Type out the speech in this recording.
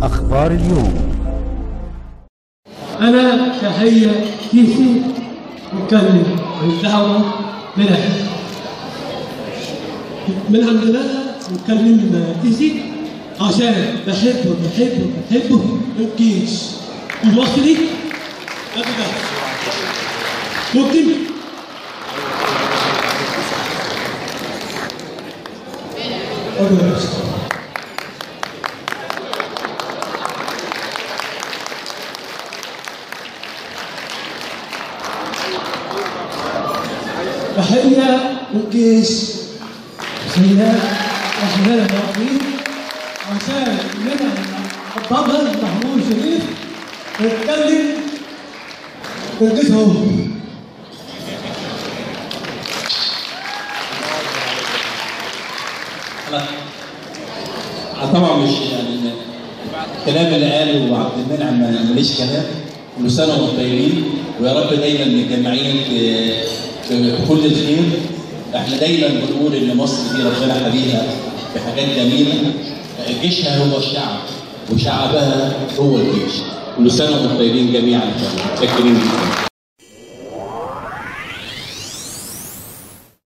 أخبار اليوم أنا تحية كيسي مكلم الدعوة منح من عندنا نكلم كيسي عشان بحبه بحبه بحبه من كيش المصري أبدا ممكن أبدا تحية من كيش تحية أهلا المصريين عشان منع الطبل محمود شريف نتكلم فرقتهم لا أنا طبعا مش يعني الكلام اللي قاله عبد المنعم ما- ماليش كلام كل سنه وانتم طيبين ويا رب دايما متجمعين في في في كل الخير احنا دايما بنقول ان مصر دي ربنا حبيبها بحاجات جميله جيشها هو الشعب وشعبها هو الجيش كل سنه وانتم طيبين جميعا ان شاء الله متشكرين جدا